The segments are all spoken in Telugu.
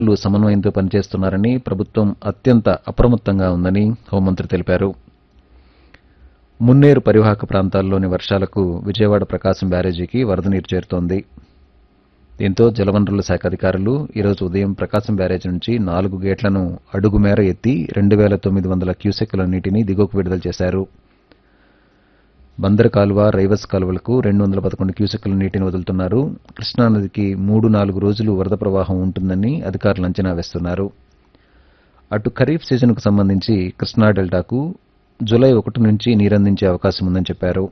లు సమన్వయంతో పనిచేస్తున్నారని ప్రభుత్వం అత్యంత అప్రమత్తంగా ఉందని హోంమంత్రి తెలిపారు మున్నేరు పరివాహక ప్రాంతాల్లోని వర్షాలకు విజయవాడ ప్రకాశం బ్యారేజీకి వరద నీరు చేరుతోంది దీంతో జలవనరుల శాఖ అధికారులు ఈరోజు ఉదయం ప్రకాశం బ్యారేజీ నుంచి నాలుగు గేట్లను అడుగు మేర ఎత్తి రెండు వేల తొమ్మిది వందల క్యూసెక్కుల నీటిని దిగువకు విడుదల చేశారు బందర్ కాలువ రైవస్ కాలువలకు రెండు వందల పదకొండు క్యూసెక్కుల నీటిని వదులుతున్నారు కృష్ణానదికి మూడు నాలుగు రోజులు వరద ప్రవాహం ఉంటుందని అధికారులు అంచనా వేస్తున్నారు అటు ఖరీఫ్ సీజన్కు సంబంధించి కృష్ణా డెల్టాకు జూలై ఒకటి నుంచి నీరందించే అవకాశం ఉందని చెప్పారు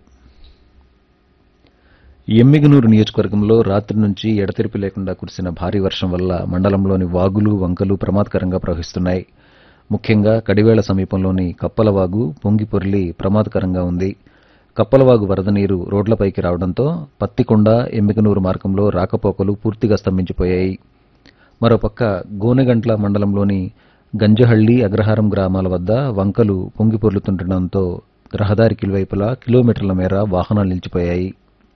ఎమ్మిగనూరు నియోజకవర్గంలో రాత్రి నుంచి ఎడతెరిపి లేకుండా కురిసిన భారీ వర్షం వల్ల మండలంలోని వాగులు వంకలు ప్రమాదకరంగా ప్రవహిస్తున్నాయి ముఖ్యంగా కడివేళ సమీపంలోని కప్పలవాగు పొంగి పొర్లి ప్రమాదకరంగా ఉంది కప్పలవాగు వరద నీరు రోడ్లపైకి రావడంతో పత్తికొండ ఎమ్మిగనూరు మార్గంలో రాకపోకలు పూర్తిగా స్తంభించిపోయాయి మరోపక్క గోనెగంట్ల మండలంలోని గంజహళ్లి అగ్రహారం గ్రామాల వద్ద వంకలు పొంగి పొర్లుతుండటంతో రహదారికి ఇరువైపులా కిలోమీటర్ల మేర వాహనాలు నిలిచిపోయాయి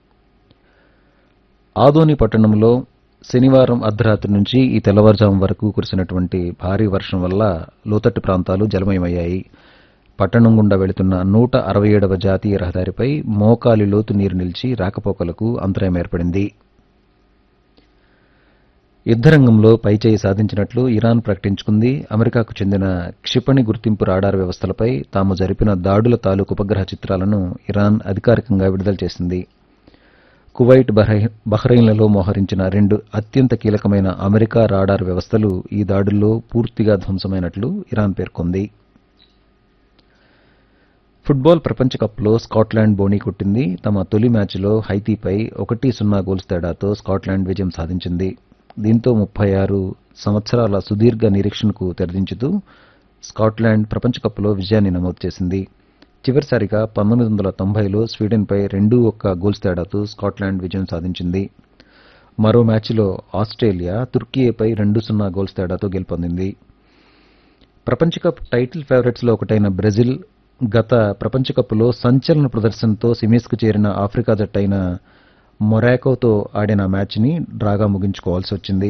ఆదోని పట్టణంలో శనివారం అర్ధరాత్రి నుంచి ఈ తెల్లవారుజాము వరకు కురిసినటువంటి భారీ వర్షం వల్ల లోతట్టు ప్రాంతాలు జలమయమయ్యాయి పట్టణం గుండా వెళుతున్న నూట అరవై ఏడవ జాతీయ రహదారిపై మోకాలి లోతు నీరు నిలిచి రాకపోకలకు అంతరాయం ఏర్పడింది యుద్ధరంగంలో పైచేయి సాధించినట్లు ఇరాన్ ప్రకటించుకుంది అమెరికాకు చెందిన క్షిపణి గుర్తింపు రాడార్ వ్యవస్థలపై తాము జరిపిన దాడుల తాలూకు ఉపగ్రహ చిత్రాలను ఇరాన్ అధికారికంగా విడుదల చేసింది కువైట్ బహ్రై- బహ్రెయిన్లలో మోహరించిన రెండు అత్యంత కీలకమైన అమెరికా రాడార్ వ్యవస్థలు ఈ దాడుల్లో పూర్తిగా ధ్వంసమైనట్లు ఇరాన్ పేర్కొంది ఫుట్బాల్ ప్రపంచ కప్లో స్కాట్లాండ్ బోణీ కొట్టింది తమ తొలి మ్యాచ్లో హైతీపై ఒకటి సున్నా గోల్స్ తేడాతో స్కాట్లాండ్ విజయం సాధించింది దీంతో ముప్పై ఆరు సంవత్సరాల సుదీర్ఘ నిరీక్షణకు తెరదించుతూ స్కాట్లాండ్ ప్రపంచ కప్లో విజయాన్ని నమోదు చేసింది చివరిసారిగా పంతొమ్మిది వందల తొంభైలో స్వీడన్పై రెండు ఒక్క గోల్స్ తేడాతో స్కాట్లాండ్ విజయం సాధించింది మరో మ్యాచ్లో ఆస్ట్రేలియా తుర్కీపై రెండు సున్నా గోల్స్ తేడాతో గెలుపొందింది ప్రపంచ కప్ టైటిల్ ఫేవరెట్స్లో ఒకటైన బ్రెజిల్ గత ప్రపంచ కప్లో సంచలన ప్రదర్శనతో సెమీస్కు చేరిన ఆఫ్రికా జట్టైన మొరాకోతో ఆడిన మ్యాచ్ని డ్రాగా ముగించుకోవాల్సి వచ్చింది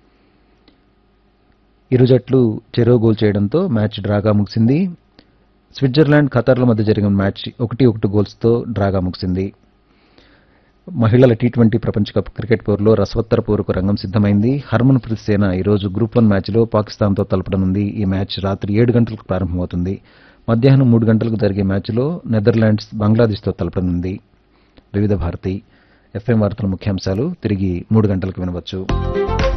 ఇరు జట్లు చెరో గోల్ చేయడంతో మ్యాచ్ డ్రాగా ముగిసింది స్విట్జర్లాండ్ ఖతార్ల మధ్య జరిగిన మ్యాచ్ ఒకటి ఒకటి గోల్స్తో డ్రాగా ముగిసింది మహిళల టీ ట్వంటీ ప్రపంచ కప్ క్రికెట్ పోరులో రసవత్తర పోరుకు రంగం సిద్దమైంది హర్మన్ ప్రీత్ సేన ఈరోజు గ్రూప్ వన్ మ్యాచ్లో పాకిస్తాన్తో తలపడనుంది ఈ మ్యాచ్ రాత్రి ఏడు గంటలకు ప్రారంభమవుతుంది మధ్యాహ్నం మూడు గంటలకు జరిగే మ్యాచ్లో నెదర్లాండ్స్ బంగ్లాదేశ్తో తలపడనుంది వివిధ భారతి ఎఫ్ఎం వార్తల ముఖ్యాంశాలు తిరిగి మూడు గంటలకు వినవచ్చు